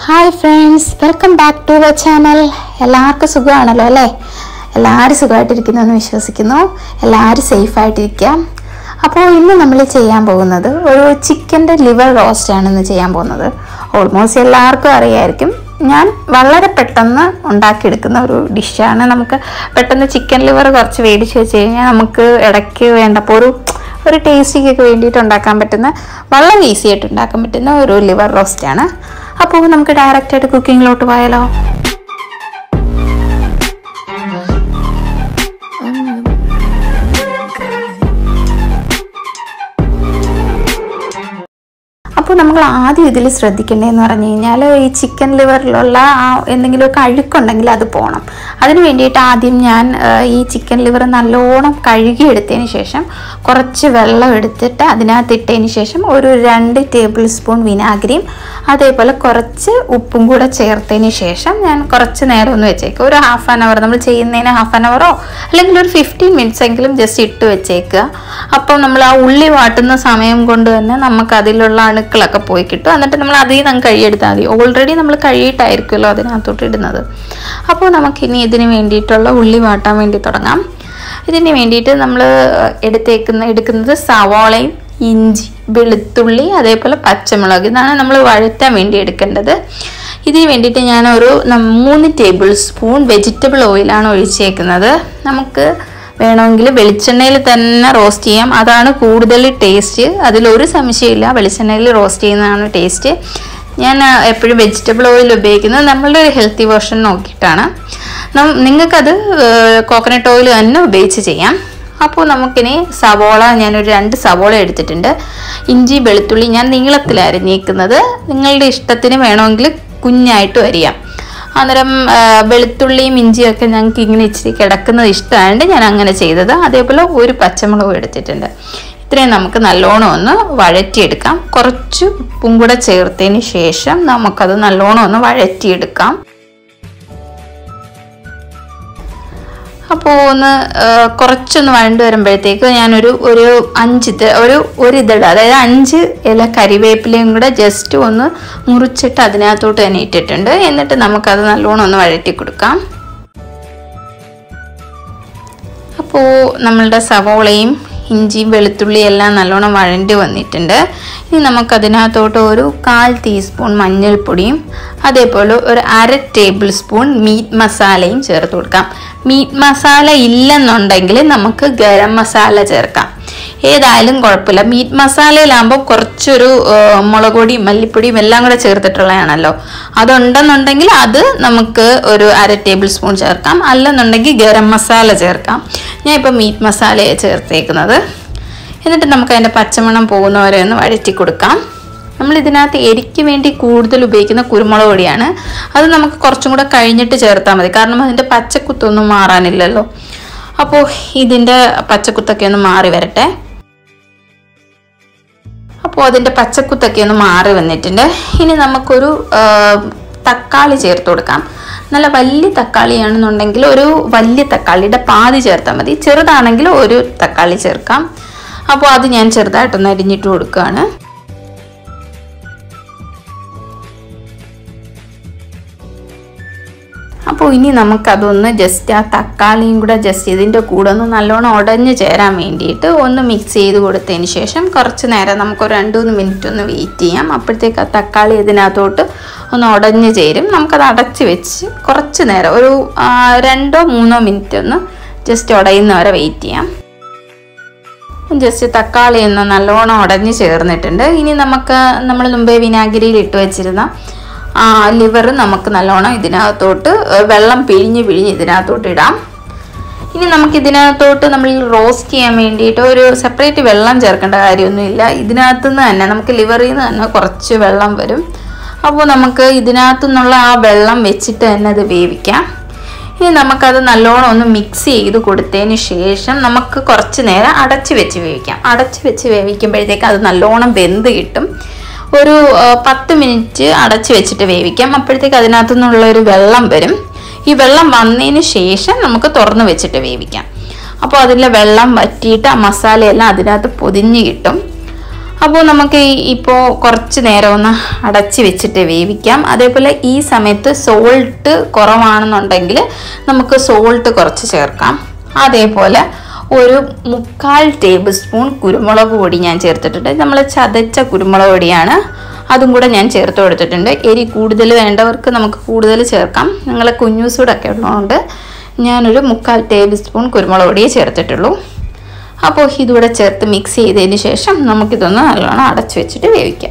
hi friends welcome back to the channel എല്ലാവർക്കും സുഖമാണല്ലോ അല്ലേ എല്ലാവരും സുഖമായിട്ടിരിക്കുന്നു എന്ന് വിശ്വസിക്കുന്നു എല്ലാവരും സേഫായിട്ടിരിക്കുക അപ്പോൾ ഇന്ന് നമ്മൾ ചെയ്യാൻ പോകുന്നത് ഒരു ചിക്കൻ്റെ ലിവർ റോസ്റ്റ് ആണ് ഇന്ന് ചെയ്യാൻ പോകുന്നത് ഓൾമോസ്റ്റ് എല്ലാവർക്കും അറിയായിരിക്കും ഞാൻ വളരെ പെട്ടെന്ന് ഉണ്ടാക്കിയെടുക്കുന്ന ഒരു ഡിഷാണ് നമുക്ക് പെട്ടെന്ന് ചിക്കൻ ലിവർ കുറച്ച് മേടിച്ച് വെച്ച് കഴിഞ്ഞാൽ നമുക്ക് ഇടയ്ക്ക് വേണ്ടപ്പോൾ ഒരു ഒരു ടേസ്റ്റിക്കൊക്കെ വേണ്ടിയിട്ട് ഉണ്ടാക്കാൻ പറ്റുന്ന വളരെ ഈസി ആയിട്ട് ഉണ്ടാക്കാൻ പറ്റുന്ന ഒരു ലിവർ റോസ്റ്റ് ആണ് അപ്പോൾ നമുക്ക് ഡയറക്റ്റ് ആയിട്ട് കുക്കിങ്ങിലോട്ട് പോയാലോ അപ്പോൾ നമ്മൾ ആദ്യം ഇതിൽ ശ്രദ്ധിക്കേണ്ടതെന്ന് പറഞ്ഞു കഴിഞ്ഞാൽ ഈ ചിക്കൻ ലിവറിലുള്ള ആ എന്തെങ്കിലുമൊക്കെ അഴുക്കുണ്ടെങ്കിൽ അത് പോകണം അതിന് വേണ്ടിയിട്ട് ആദ്യം ഞാൻ ആ, ഈ ചിക്കൻ ലിവർ നല്ലോണം കഴുകിയെടുത്തതിന് ശേഷം കുറച്ച് വെള്ളം എടുത്തിട്ട് അതിനകത്ത് ഇട്ടതിന് ശേഷം ഒരു രണ്ട് ടേബിൾ സ്പൂൺ വിനാഗിരിയും അതേപോലെ കുറച്ച് ഉപ്പും കൂടെ ചേർത്തതിന് ശേഷം ഞാൻ കുറച്ച് നേരം ഒന്ന് വെച്ചേക്കുക ഒരു ഹാഫ് ആൻ അവർ നമ്മൾ ചെയ്യുന്നതിന് ഹാഫ് ആൻ അവറോ അല്ലെങ്കിൽ ഒരു ഫിഫ്റ്റീൻ മിനിറ്റ്സ് എങ്കിലും ജസ്റ്റ് ഇട്ട് വെച്ചേക്കുക അപ്പോൾ നമ്മൾ ആ ഉള്ളി വാട്ടുന്ന സമയം കൊണ്ട് തന്നെ നമുക്ക് അതിലുള്ള അണുക്കളൊക്കെ പോയി കിട്ടും എന്നിട്ട് നമ്മൾ അതിൽ നിന്ന് അങ്ങ് കഴുകിയെടുത്താൽ മതി ഓൾറെഡി നമ്മൾ കഴുകിയിട്ടായിരിക്കുമല്ലോ അതിനകത്തോട്ട് ഇടുന്നത് അപ്പോൾ നമുക്കിനി ഇതിന് വേണ്ടിയിട്ടുള്ള ഉള്ളി വാട്ടാൻ വേണ്ടി തുടങ്ങാം ഇതിന് വേണ്ടിയിട്ട് നമ്മൾ എടുത്തേക്കുന്ന എടുക്കുന്നത് സവാളയും ഇഞ്ചി വെളുത്തുള്ളി അതേപോലെ പച്ചമുളക് ഇതാണ് നമ്മൾ വഴറ്റാൻ വേണ്ടി എടുക്കേണ്ടത് ഇതിന് വേണ്ടിയിട്ട് ഞാൻ ഒരു ന- മൂന്ന് ടേബിൾ സ്പൂൺ വെജിറ്റബിൾ ഓയിലാണ് ഒഴിച്ചേക്കുന്നത് നമുക്ക് വേണമെങ്കിൽ വെളിച്ചെണ്ണയിൽ തന്നെ റോസ്റ്റ് ചെയ്യാം അതാണ് കൂടുതൽ ടേസ്റ്റ് അതിലൊരു സംശയമില്ല വെളിച്ചെണ്ണയിൽ റോസ്റ്റ് ചെയ്യുന്നതാണ് ടേസ്റ്റ് ഞാൻ ആ, എപ്പോഴും വെജിറ്റബിൾ ഓയിൽ ഉപയോഗിക്കുന്നത് നമ്മളുടെ ഒരു ഹെൽത്തി വേർഷൻ നോക്കിയിട്ടാണ് നം- നിങ്ങൾക്കത് കോക്കനട്ട് ഓയിൽ തന്നെ ഉപയോഗിച്ച് ചെയ്യാം അപ്പോൾ നമുക്കിനി സവോള ഞാനൊരു രണ്ട് സവോള എടുത്തിട്ടുണ്ട് ഇഞ്ചി വെളുത്തുള്ളി ഞാൻ നീളത്തിൽ അരിഞ്ഞേക്കുന്നത് നിങ്ങളുടെ ഇഷ്ടത്തിന് വേണമെങ്കിൽ കുഞ്ഞായിട്ട് അരിയാം അന്നേരം ആ, വെളുത്തുള്ളിയും ഇഞ്ചിയും ഒക്കെ ഞങ്ങൾക്ക് ഇങ്ങനെ ഇച്ചിരി കിടക്കുന്നത് ഇഷ്ടമായതുകൊണ്ട് ഞാൻ അങ്ങനെ ചെയ്തത് അതേപോലെ ഒരു പച്ചമുളകും എടുത്തിട്ടുണ്ട് ഇത്രയും നമുക്ക് നല്ലോണം ഒന്ന് വഴറ്റിയെടുക്കാം കുറച്ച് ഉപ്പും കൂടെ ചേർത്തതിന് ശേഷം നമുക്കത് നല്ലോണം ഒന്ന് വഴറ്റിയെടുക്കാം അപ്പോൾ ഒന്ന് ആ, കുറച്ചൊന്ന് വഴണ്ട് വരുമ്പോഴത്തേക്ക് ഞാനൊരു ഒരു അഞ്ച് ഇത് ഒരു ഒരു ഇതട അതായത് അഞ്ച് ഇല കരിവേപ്പിലയും കൂടെ ജസ്റ്റ് ഒന്ന് മുറിച്ചിട്ട് അതിനകത്തോട്ട് തന്നെ ഇട്ടിട്ടുണ്ട് എന്നിട്ട് നമുക്കത് നല്ലോണം ഒന്ന് വഴറ്റി കൊടുക്കാം അപ്പോൾ നമ്മളുടെ സവോളയും ഇഞ്ചിയും വെളുത്തുള്ളിയും എല്ലാം നല്ലോണം വഴണ്ടി വന്നിട്ടുണ്ട് ഇനി നമുക്കതിനകത്തോട്ട് ഒരു കാൽ ടീസ്പൂൺ മഞ്ഞൾപ്പൊടിയും അതേപോലെ ഒരു അര ടേബിൾ സ്പൂൺ മീറ്റ് മസാലയും ചേർത്ത് കൊടുക്കാം മീറ്റ് മസാല ഇല്ലെന്നുണ്ടെങ്കിൽ നമുക്ക് ഗരം മസാല ചേർക്കാം ഏതായാലും കുഴപ്പമില്ല മീറ്റ് മസാലയിലാകുമ്പോൾ കുറച്ചൊരു ആ, മുളക് പൊടിയും മല്ലിപ്പൊടിയും എല്ലാം കൂടെ ചേർത്തിട്ടുള്ളതാണല്ലോ അതുണ്ടെന്നുണ്ടെങ്കിൽ അത് നമുക്ക് ഒരു അര ടേബിൾ സ്പൂൺ ചേർക്കാം അല്ലെന്നുണ്ടെങ്കിൽ ഗരം മസാല ചേർക്കാം ഞാൻ ഇപ്പോൾ മീറ്റ് മസാലയാണ് ചേർത്തേക്കുന്നത് എന്നിട്ട് നമുക്ക് അതിൻ്റെ പച്ചമണം പോകുന്നവരെ ഒന്ന് വഴറ്റി കൊടുക്കാം നമ്മൾ ഇതിനകത്ത് എരിക്ക് വേണ്ടി കൂടുതൽ ഉപയോഗിക്കുന്ന കുരുമുളക് പൊടിയാണ് അത് നമുക്ക് കുറച്ചും കൂടെ കഴിഞ്ഞിട്ട് ചേർത്താൽ മതി കാരണം അതിൻ്റെ പച്ചക്കുത്തൊന്നും മാറാനില്ലല്ലോ അപ്പോൾ ഇതിൻ്റെ പച്ചക്കുത്തൊക്കെ ഒന്ന് മാറി വരട്ടെ അപ്പോൾ അതിൻ്റെ പച്ചക്കുത്തൊക്കെ ഒന്ന് മാറി വന്നിട്ടുണ്ട് ഇനി നമുക്കൊരു ആ, തക്കാളി ചേർത്ത് കൊടുക്കാം നല്ല വലിയ തക്കാളിയാണെന്നുണ്ടെങ്കിൽ ഒരു വലിയ തക്കാളിയുടെ പാതി ചേർത്താൽ മതി ചെറുതാണെങ്കിൽ ഒരു തക്കാളി ചേർക്കാം അപ്പോൾ അത് ഞാൻ ചെറുതായിട്ടൊന്ന് അരിഞ്ഞിട്ട് കൊടുക്കുകയാണ് അപ്പോൾ ഇനി നമുക്കതൊന്ന് ജസ്റ്റ് ആ തക്കാളിയും കൂടെ ജസ്റ്റ് ഇതിൻ്റെ കൂടെ ഒന്ന് നല്ലോണം ഉടഞ്ഞ് ചേരാൻ വേണ്ടിയിട്ട് ഒന്ന് മിക്സ് ചെയ്ത് കൊടുത്തതിന് ശേഷം കുറച്ച് നേരം നമുക്കൊരു രണ്ട് മൂന്ന് മിനിറ്റ് ഒന്ന് വെയിറ്റ് ചെയ്യാം അപ്പോഴത്തേക്ക് ആ തക്കാളി ഇതിനകത്തോട്ട് ഒന്ന് ഉടഞ്ഞ് ചേരും നമുക്കത് അടച്ച് വെച്ച് കുറച്ച് നേരം ഒരു ആ, രണ്ടോ മൂന്നോ മിനിറ്റ് ഒന്ന് ജസ്റ്റ് ഉടയുന്നവരെ വെയിറ്റ് ചെയ്യാം ജസ്റ്റ് തക്കാളി ഒന്ന് നല്ലോണം ഉടഞ്ഞ് ചേർന്നിട്ടുണ്ട് ഇനി നമുക്ക് നമ്മൾ മുമ്പേ വിനാഗിരിയിൽ ഇട്ട് വെച്ചിരുന്ന ആ ലിവർ നമുക്ക് നല്ലോണം ഇതിനകത്തോട്ട് ഏഹ്, വെള്ളം പിഴിഞ്ഞ് പിഴിഞ്ഞ് ഇതിനകത്തോട്ട് ഇടാം ഇനി നമുക്ക് ഇതിനകത്തോട്ട് നമ്മൾ റോസ്റ്റ് ചെയ്യാൻ വേണ്ടിയിട്ട് ഒരു സെപ്പറേറ്റ് വെള്ളം ചേർക്കേണ്ട കാര്യമൊന്നുമില്ല ഇതിനകത്തു നിന്ന് തന്നെ നമുക്ക് ലിവറിൽ നിന്ന് തന്നെ കുറച്ച് വെള്ളം വരും അപ്പോൾ നമുക്ക് ഇതിനകത്തു നിന്നുള്ള ആ വെള്ളം വെച്ചിട്ട് തന്നെ അത് വേവിക്കാം ഇനി നമുക്കത് നല്ലോണം ഒന്ന് മിക്സ് ചെയ്ത് കൊടുത്തതിന് ശേഷം നമുക്ക് കുറച്ച് നേരം അടച്ച് വെച്ച് വേവിക്കാം അടച്ച് വെച്ച് വേവിക്കുമ്പോഴത്തേക്ക് അത് നല്ലോണം വെന്ത് കിട്ടും ഒരു ആ, പത്ത് മിനിറ്റ് അടച്ച് വെച്ചിട്ട് വേവിക്കാം അപ്പോഴത്തേക്ക് അതിനകത്തു നിന്നുള്ള ഒരു വെള്ളം വരും ഈ വെള്ളം വന്നതിന് ശേഷം നമുക്ക് തുറന്ന് വെച്ചിട്ട് വേവിക്കാം അപ്പോൾ അതിലെ വെള്ളം വറ്റിയിട്ട് ആ മസാലയെല്ലാം അതിനകത്ത് പൊതിഞ്ഞ് കിട്ടും അപ്പോൾ നമുക്ക് ഈ ഇപ്പോൾ കുറച്ച് നേരം ഒന്ന് അടച്ച് വെച്ചിട്ട് വേവിക്കാം അതേപോലെ ഈ സമയത്ത് സോൾട്ട് കുറവാണെന്നുണ്ടെങ്കിൽ നമുക്ക് സോൾട്ട് കുറച്ച് ചേർക്കാം അതേപോലെ ഒരു മുക്കാൽ ടേബിൾ സ്പൂൺ കുരുമുളക് പൊടി ഞാൻ ചേർത്തിട്ടുണ്ട് നമ്മൾ ചതച്ച കുരുമുളക് പൊടിയാണ് അതും കൂടെ ഞാൻ ചേർത്ത് കൊടുത്തിട്ടുണ്ട് എരി കൂടുതൽ വേണ്ടവർക്ക് നമുക്ക് കൂടുതൽ ചേർക്കാം നിങ്ങളെ കുഞ്ഞൂസൂടൊക്കെ ഉള്ളതുകൊണ്ട് ഞാനൊരു മുക്കാൽ ടേബിൾ സ്പൂൺ കുരുമുളക് പൊടിയേ ചേർത്തിട്ടുള്ളൂ അപ്പോൾ ഇതുകൂടെ ചേർത്ത് മിക്സ് ചെയ്തതിന് ശേഷം നമുക്കിതൊന്ന് നല്ലോണം അടച്ചു വെച്ചിട്ട് വേവിക്കാം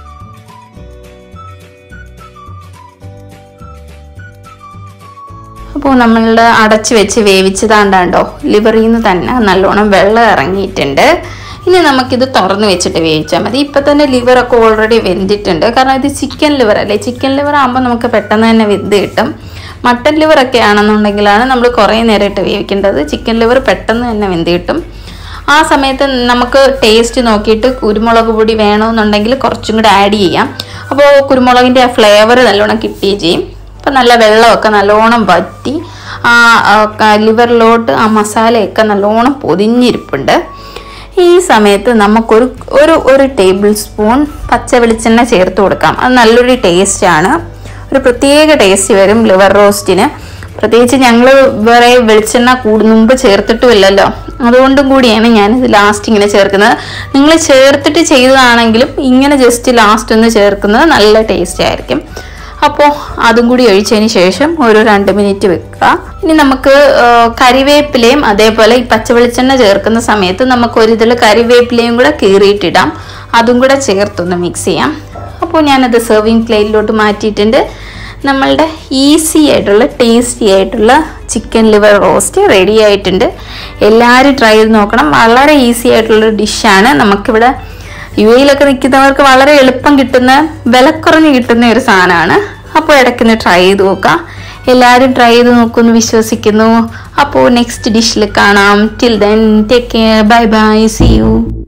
അപ്പോൾ നമ്മളുടെ അടച്ചു വെച്ച് വേവിച്ചതാണ്ടാണ്ടോ ലിവറിൽ നിന്ന് തന്നെ നല്ലോണം വെള്ളം ഇറങ്ങിയിട്ടുണ്ട് ഇനി നമുക്കിത് തുറന്ന് വെച്ചിട്ട് വേവിച്ചാൽ മതി ഇപ്പം തന്നെ ലിവറൊക്കെ ഓൾറെഡി വെന്തിട്ടുണ്ട് കാരണം ഇത് ചിക്കൻ ലിവർ അല്ലേ ചിക്കൻ ലിവർ ആകുമ്പോൾ നമുക്ക് പെട്ടെന്ന് തന്നെ വെന്ത് കിട്ടും മട്ടൻ ലിവറൊക്കെ ആണെന്നുണ്ടെങ്കിലാണ് നമ്മൾ കുറേ നേരം ഇട്ട് വേവിക്കേണ്ടത് ചിക്കൻ ലിവർ പെട്ടെന്ന് തന്നെ വെന്ത് കിട്ടും ആ സമയത്ത് നമുക്ക് ടേസ്റ്റ് നോക്കിയിട്ട് കുരുമുളക് പൊടി വേണമെന്നുണ്ടെങ്കിൽ കുറച്ചും കൂടെ ആഡ് ചെയ്യാം അപ്പോൾ കുരുമുളകിൻ്റെ ആ ഫ്ലേവർ നല്ലോണം കിട്ടുകയും ചെയ്യും അപ്പം നല്ല വെള്ളമൊക്കെ നല്ലോണം വറ്റി ആ ലിവറിലോട്ട് ആ മസാലയൊക്കെ നല്ലോണം പൊതിഞ്ഞിരിപ്പുണ്ട് ഈ സമയത്ത് നമുക്കൊരു ഒരു ഒരു ടേബിൾ സ്പൂൺ പച്ച വെളിച്ചെണ്ണ ചേർത്ത് കൊടുക്കാം അത് നല്ലൊരു ടേസ്റ്റാണ് ഒരു പ്രത്യേക ടേസ്റ്റ് വരും ലിവർ റോസ്റ്റിന് പ്രത്യേകിച്ച് ഞങ്ങൾ വേറെ വെളിച്ചെണ്ണ കൂടു മുമ്പ് ചേർത്തിട്ടുമില്ലല്ലോ അതുകൊണ്ടും കൂടിയാണ് ഞാനിത് ലാസ്റ്റ് ഇങ്ങനെ ചേർക്കുന്നത് നിങ്ങൾ ചേർത്തിട്ട് ചെയ്തതാണെങ്കിലും ഇങ്ങനെ ജസ്റ്റ് ലാസ്റ്റ് ഒന്ന് ചേർക്കുന്നത് നല്ല ടേസ്റ്റ് ആയിരിക്കും അപ്പോൾ അതും കൂടി ഒഴിച്ചതിന് ശേഷം ഒരു രണ്ട് മിനിറ്റ് വെക്കുക ഇനി നമുക്ക് ആ, കരിവേപ്പിലയും അതേപോലെ ഈ പച്ചവെളിച്ചെണ്ണ ചേർക്കുന്ന സമയത്ത് നമുക്ക് ഒരു ഇതിൽ കരിവേപ്പിലയും കൂടെ കീറിയിട്ടിടാം അതും കൂടെ ചേർത്തൊന്ന് മിക്സ് ചെയ്യാം അപ്പോൾ ഞാനത് സെർവിങ് പ്ലേറ്റിലോട്ട് മാറ്റിയിട്ടുണ്ട് നമ്മളുടെ ഈസി ആയിട്ടുള്ള ടേസ്റ്റി ആയിട്ടുള്ള ചിക്കൻ ലിവർ റോസ്റ്റ് റെഡി ആയിട്ടുണ്ട് എല്ലാവരും ട്രൈ ചെയ്ത് നോക്കണം വളരെ ഈസി ആയിട്ടുള്ള ഡിഷാണ് നമുക്കിവിടെ യു എയിലൊക്കെ നിൽക്കുന്നവർക്ക് വളരെ എളുപ്പം കിട്ടുന്ന വിലക്കുറഞ്ഞ് കിട്ടുന്ന ഒരു സാധനമാണ് അപ്പോൾ ഇടയ്ക്കൊന്ന് ട്രൈ ചെയ്ത് നോക്കാം എല്ലാവരും ട്രൈ ചെയ്ത് നോക്കുമെന്ന് വിശ്വസിക്കുന്നു അപ്പോൾ നെക്സ്റ്റ് ഡിഷിൽ കാണാം till then take care bye bye see U